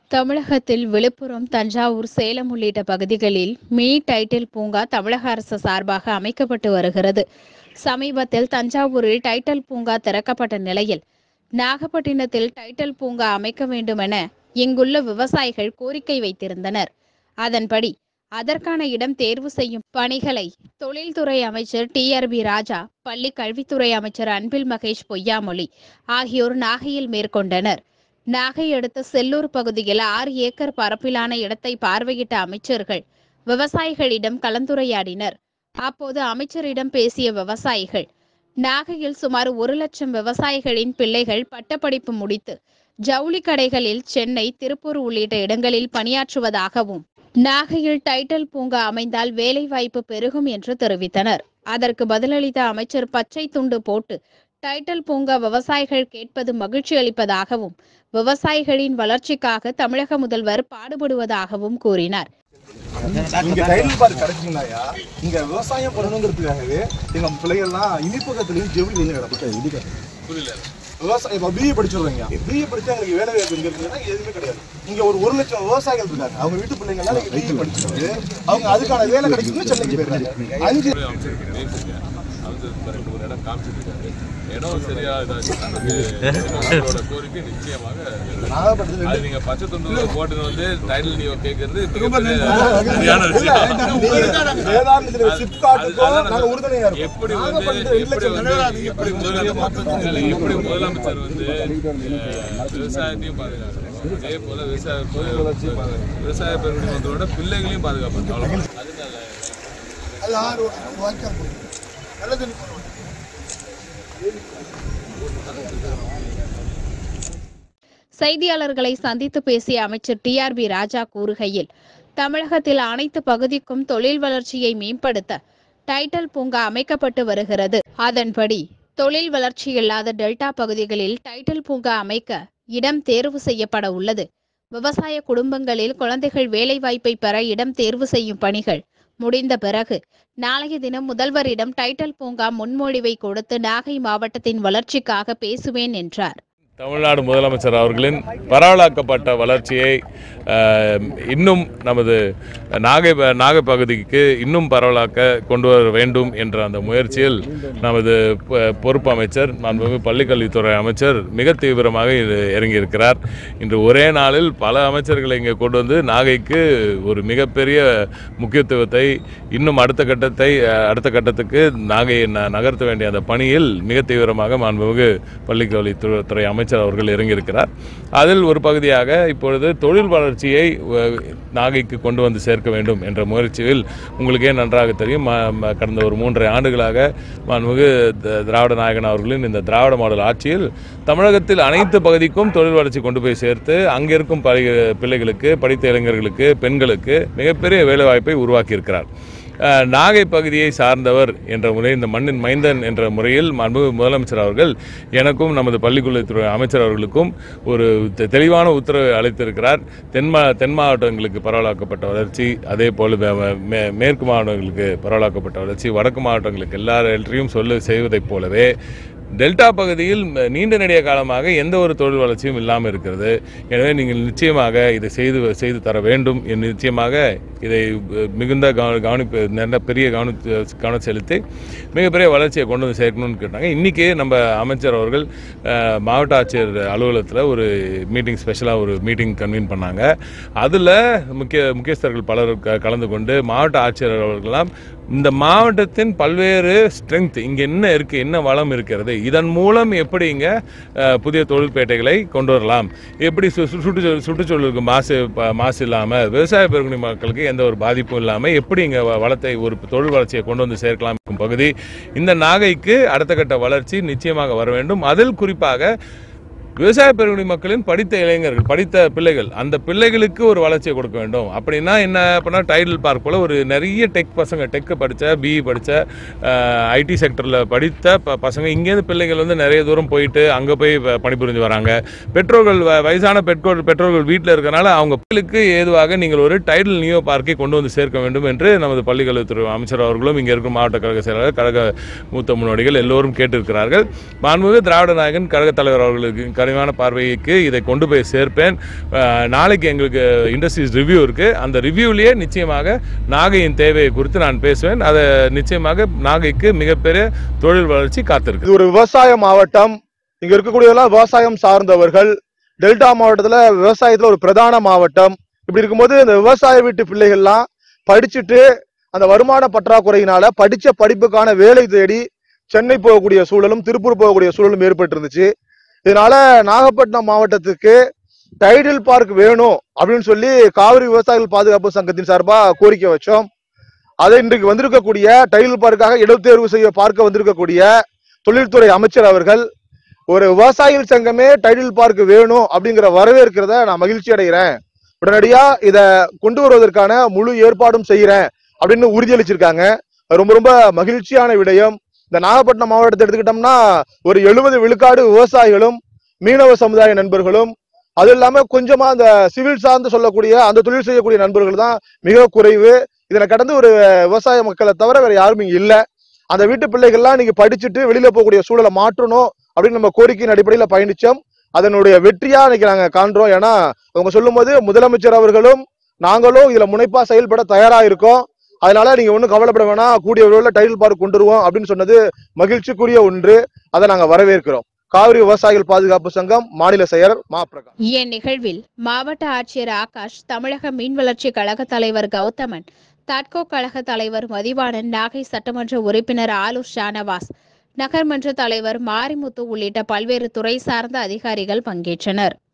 தமிழகத்தில் விழுப்புரம் தஞ்சாவூர் சேலம் உள்ளிட்ட பகுதிகளில் மினி டைட்டில் பூங்கா தமிழக அரசு சார்பாக அமைக்கப்பட்டு வருகிறது சமீபத்தில் தஞ்சாவூரில் டைட்டில் பூங்கா திறக்கப்பட்ட நிலையில் நாகப்பட்டினத்தில் டைட்டில் பூங்கா அமைக்க வேண்டுமென இங்குள்ள விவசாயிகள் கோரிக்கை வைத்திருந்தனர் அதன்படி அதற்கான இடம் தேர்வு செய்யும் பணிகளை தொழில்துறை அமைச்சர் டி ஆர் பி ராஜா பள்ளி கல்வித்துறை அமைச்சர் அன்பில் மகேஷ் பொய்யாமொழி ஆகியோர் நாகையில் மேற்கொண்டனர் நாகை அடுத்த செல்லூர் பகுதியில் ஆறு ஏக்கர் பரப்பிலான இடத்தை பார்வையிட்ட அமைச்சர்கள் விவசாயிகளிடம் கலந்துரையாடினர் அப்போது அமைச்சரிடம் பேசிய விவசாயிகள் நாகையில் சுமார் ஒரு லட்சம் விவசாயிகளின் பிள்ளைகள் பட்டப்படிப்பு முடித்து ஜவுளி கடைகளில் சென்னை திருப்பூர் உள்ளிட்ட இடங்களில் பணியாற்றுவதாகவும் நாகையில் டைட்டில் பூங்கா அமைந்தால் வேலைவாய்ப்பு பெருகும் என்று தெரிவித்தனர் அதற்கு பதிலளித்த அமைச்சர் பச்சை துண்டு போட்டு டைட்டில் பூங்கா விவசாயிகள் கேட்பது மகிழ்ச்சி அளிப்பதாகவும் விவசாயிகளின் வளர்ச்சிக்காக தமிழக முதல்வர் பாடுபடுவதாகவும் கூறினார் இங்க டைட்டில் பார்க் கிடைச்சிங்கனாயா இங்க விவசாயம் பண்ணணுங்கிறதுக்காகவே எங்க பிள்ளைகள்லாம் இனிப்பகத்துலயும் ஜெவிலியும் கிடக்கும் புரியல விவசாயம் இப்போ பிஏ படிச்சிடுறீங்க பிஏ படிச்சா எங்களுக்கு வேலை வாய்ப்பு எங்க இருக்குன்னா எதுவுமே கிடையாது இங்க ஒரு ஒரு லட்சம் விவசாயிகள் இருக்காங்க அவங்க வீட்டு பிள்ளைங்க எல்லாம் இங்க பிஏ படிச்சுட்டு அவங்க அதுக்கான வேலை கிடைக்குன்னு சென்னைக்கு போயிருக்காங்க அஞ்சு அமைச்சிருக்கு பேசிருக்கேன் அமைச்சர் கரெக்ட் ஒரு இடம் காமிச்சிருக்காரு இடம் சரியா இதாச்சுன்னா நம்மளோட கோரிக்கை நிச்சயமாக நிறைவேறும். நாகப்பட்டினத்துல அது நீங்க பச்சை துண்டு போட்டு வந்து டைட்டில் நீங்க கேட்கறது மிகப்பெரிய சரியான விஷயம் வேதாந்தத்துல சிப்காட்டுக்கும் அதுதான் நாங்க உறுதுணையா இருக்கோம் எப்படி வந்து எப்படி வந்து எப்படி முதலமைச்சர் இல்ல, எப்படி முதலமைச்சர் வந்து அஹ், விவசாயத்தையும் பாதுகாக்கணும் அதே போல விவசாய விவசாய பெருமக்களோட பிள்ளைகளையும் பாதுகாக்கணும் அவ்வளவுதான். அதனால அது ஆறு வாய்க்கா நல்லது செய்தியாளர்களை சந்தித்து பேசிய அமைச்சர் டி ஆர் பி ராஜா கூறுகையில் தமிழகத்தில் அனைத்து பகுதிக்கும் தொழில் வளர்ச்சியை மேம்படுத்த டைட்டில் பூங்கா அமைக்கப்பட்டு வருகிறது அதன்படி தொழில் வளர்ச்சி இல்லாத டெல்டா பகுதிகளில் டைட்டில் பூங்கா அமைக்க இடம் தேர்வு செய்யப்பட உள்ளது விவசாய குடும்பங்களில் குழந்தைகள் வேலைவாய்ப்பை பெற இடம் தேர்வு செய்யும் பணிகள் முடிந்த பிறகு நாளைய தினம் முதல்வரிடம் டைட்டில் பூங்கா முன்மொழிவை கொடுத்து நாகை மாவட்டத்தின் வளர்ச்சிக்காக பேசுவேன் என்றார் தமிழ்நாடு முதலமைச்சர் அவர்களின் பரவலாக்கப்பட்ட வளர்ச்சியை அஹ், இன்னும் நமது நாகை ப- நாகை பகுதிக்கு இன்னும் பரவலாக்க கொண்டு வர வேண்டும் என்ற அந்த முயற்சியில் நமது பொ- பொறுப்பு அமைச்சர் மாண்புமிகு பள்ளிக்கல்வித்துறை அமைச்சர் மிக தீவிரமாக இது இறங்கியிருக்கிறார் இன்று ஒரே நாளில் பல அமைச்சர்களை இங்கே கொண்டு வந்து நாகைக்கு ஒரு மிகப்பெரிய முக்கியத்துவத்தை இன்னும் அடுத்த கட்டத்தை அஹ், அடுத்த கட்டத்துக்கு நாகையை ந- நகர்த்த வேண்டிய அந்த பணியில் மிக தீவிரமாக மாண்புமிகு பள்ளிக்கல்வித்துறை துறை அமைச்சர் அவர்கள் இறங்கியிருக்கிறார் அதில் ஒரு பகுதியாக இப்பொழுது தொழில் வளர்ச்சியை அஹ், நாகைக்கு கொண்டு வந்து சேர்க்க வேண்டும் என்ற முயற்சியில் உங்களுக்கே நன்றாக தெரியும் ம- ம- கடந்த ஒரு மூன்றரை ஆண்டுகளாக மாண்புமிகு த- திராவிட நாயகன் அவர்களின் இந்த திராவிட மாடல் ஆட்சியில் தமிழகத்தில் அனைத்து பகுதிக்கும் தொழில் வளர்ச்சி கொண்டு போய் சேர்த்து அங்கே இருக்கும் பள்ளி- பிள்ளைகளுக்கு படித்த இளைஞர்களுக்கு பெண்களுக்கு மிகப்பெரிய வேலைவாய்ப்பை உருவாக்கியிருக்கிறார் அஹ், நாகை பகுதியை சார்ந்தவர் என்ற முறை இந்த மண்ணின் மைந்தன் என்ற முறையில் மாண்புமிகு முதலமைச்சர் அவர்கள் எனக்கும் நமது பள்ளிக்கல்வித்துறை அமைச்சர் அவர்களுக்கும் ஒரு தெ- தெளிவான உத்தரவை அளித்திருக்கிறார் தென் மா தென் மாவட்டங்களுக்கு பரவலாக்கப்பட்ட வளர்ச்சி அதே போல் மே- மே- மேற்கு மாவட்டங்களுக்கு பரவலாக்கப்பட்ட வளர்ச்சி வடக்கு மாவட்டங்களுக்கு எல்லாவற்றையும் சொல்ல செய்வதைப் போலவே டெல்டா பகுதியில் ம- நீண்ட நெடிய காலமாக எந்த ஒரு தொழில் வளர்ச்சியும் இல்லாமல் இருக்கிறது எனவே நீங்கள் நிச்சயமாக இதை செய்து செய்து தர வேண்டும் என் நிச்சயமாக இதை அஹ், மிகுந்த கவன கவனிப்பு நல்ல பெரிய கவனி கவனம் செலுத்தி மிகப்பெரிய வளர்ச்சியை கொண்டு வந்து சேர்க்கணும்னு கேட்டாங்க இன்றைக்கி நம்ம அமைச்சர் அவர்கள் அஹ், மாவட்ட ஆட்சியர் அலுவலகத்தில் ஒரு மீட்டிங் ஸ்பெஷலாக ஒரு மீட்டிங் கன்வீன் பண்ணாங்க அதில் முக்கிய முக்கியஸ்தர்கள் பலர் க- கலந்து கொண்டு மாவட்ட ஆட்சியர் அவர்களெல்லாம் இந்த மாவட்டத்தின் பல்வேறு ஸ்ட்ரென்த் இங்கே என்ன இருக்குது என்ன வளம் இருக்கிறது இதன் மூலம் எப்படி இங்கே புதிய தொழில்பேட்டைகளை கொண்டு வரலாம் எப்படி சு சு- சுற்றுச்சூழல் சுற்றுச்சூழலுக்கு மாசு ப- மாசு இல்லாமல் விவசாய பெருங்குடி மக்களுக்கு எந்த ஒரு பாதிப்பும் இல்லாமல் எப்படி இங்கே வளத்தை ஒரு தொழில் வளர்ச்சியை கொண்டு வந்து சேர்க்கலாம் இருக்கும் பகுதி இந்த நாகைக்கு அடுத்த கட்ட வளர்ச்சி நிச்சயமாக வர வேண்டும் அதில் குறிப்பாக விவசாய பெருங்குடி மக்களின் படித்த இளைஞர்கள் படித்த பிள்ளைகள் அந்த பிள்ளைகளுக்கு ஒரு வளர்ச்சியை கொடுக்க வேண்டும் அப்படின்னா என்ன அப்படின்னா டைடல் பார்க் போல் ஒரு நிறைய டெக் பசங்க டெக்கு படித்த பிஇ படித்த ஐடி செக்டரில் படித்த ப பசங்க இங்கேருந்து பிள்ளைகள் வந்து நிறைய தூரம் போயிட்டு அங்கே போய் ப- பணிபுரிஞ்சு வராங்க பெற்றோர்கள் வ- வயசான பெற்றோர் பெற்றோர்கள் வீட்டில் இருக்கனால அவங்க பிள்ளைகளுக்கு ஏதுவாக நீங்கள் ஒரு டைடல் நியோ பார்க்கை கொண்டு வந்து சேர்க்க வேண்டும் என்று நமது பள்ளிக்கல்வித்துறை அமைச்சர் அவர்களும் இங்கே இருக்கும் மாவட்ட கழக செயலாளர் கழக மூத்த முன்னோடிகள் எல்லோரும் கேட்டிருக்கிறார்கள் மாண்புமிகு திராவிட நாயகன் கழக தலைவர் அவர்களுக்கு கரை பரிமாண பார்வைக்கு இதை கொண்டு போய் சேர்ப்பேன் அஹ், நாளைக்கு எங்களுக்கு இண்டஸ்ட்ரீஸ் ரிவ்யூ இருக்குது அந்த ரிவ்யூலேயே நிச்சயமாக நாகையின் தேவையை குறித்து நான் பேசுவேன் அதை நிச்சயமாக நாகைக்கு மிகப்பெரிய தொழில் வளர்ச்சி காத்திருக்கு இது ஒரு விவசாய மாவட்டம் இங்க இருக்கக்கூடியதெல்லாம் விவசாயம் சார்ந்தவர்கள் டெல்டா மாவட்டத்துல விவசாயத்துல ஒரு பிரதான மாவட்டம் இப்படி இருக்கும்போது இந்த விவசாய வீட்டு பிள்ளைகள்லாம் படிச்சுட்டு அந்த வருமான பற்றாக்குறையினால படிச்ச படிப்புக்கான வேலை தேடி சென்னை போகக்கூடிய சூழலும் திருப்பூர் போகக்கூடிய சூழலும் ஏற்பட்டு இருந்துச்சு இதனால நாகப்பட்டினம் மாவட்டத்துக்கு டைடில் பார்க் வேணும் அப்படின்னு சொல்லி காவிரி விவசாயிகள் பாதுகாப்பு சங்கத்தின் சார்பா கோரிக்கை வச்சோம் அதை இன்றைக்கு வந்திருக்கக்கூடிய டைடில் பார்க்காக இடத்தேர்வு செய்ய பார்க்க வந்திருக்கக்கூடிய தொழில்துறை அமைச்சர் அவர்கள் ஒரு விவசாயிகள் சங்கமே டைட்டில் பார்க் வேணும் அப்படிங்கிற வரவேற்கிறத நான் மகிழ்ச்சி அடைகிறேன் உடனடியா இத கொண்டு வருவதற்கான முழு ஏற்பாடும் செய்யறேன் அப்படின்னு உறுதியளிச்சிருக்காங்க அது ரொம்ப ரொம்ப மகிழ்ச்சியான விடயம் இந்த நாகப்பட்டினம் மாவட்டத்தை எடுத்துக்கிட்டோம்னா ஒரு எழுபது விழுக்காடு விவசாயிகளும் மீனவ சமுதாய நண்பர்களும் அது இல்லாம கொஞ்சமா அந்த சிவில் சார்ந்து சொல்லக்கூடிய அந்த தொழில் செய்யக்கூடிய நண்பர்கள் தான் மிக குறைவு இதனை கடந்து ஒரு விவசாய மக்களை தவிர வேற யாரும் இங்க இல்ல அந்த வீட்டு பிள்ளைகள்லாம் நீங்க படிச்சுட்டு வெளியில போகக்கூடிய சூழலை மாற்றணும் அப்படின்னு நம்ம கோரிக்கையின் அடிப்படையில பயணிச்சோம் அதனுடைய வெற்றியா இன்னைக்கு நாங்க காண்றோம் ஏன்னா அவங்க சொல்லும்போது முதலமைச்சர் அவர்களும் நாங்களும் இதுல முனைப்பா செயல்பட தயாரா இருக்கோம் அதனால நீங்க ஒண்ணும் கவலைப்பட வேணாம் கூடிய விரைவில் டைட்டில் பார்க் கொண்டு வருவோம் அப்படின்னு சொன்னது மகிழ்ச்சிக்குரிய ஒன்று அதை நாங்க வரவேற்கிறோம் காவிரி விவசாயிகள் பாதுகாப்பு சங்கம் மாநில செயலர் மா பிரகாஷ் இந்நிகழ்வில் மாவட்ட ஆட்சியர் ஆகாஷ் தமிழக மீன் வளர்ச்சி கழக தலைவர் கௌதமன் தட்கோ கழக தலைவர் மதிவாணன் நாகை சட்டமன்ற உறுப்பினர் ஆலூர் ஷானவாஸ் நகர்மன்ற தலைவர் மாரிமுத்து உள்ளிட்ட பல்வேறு துறை சார்ந்த அதிகாரிகள் பங்கேற்றனர்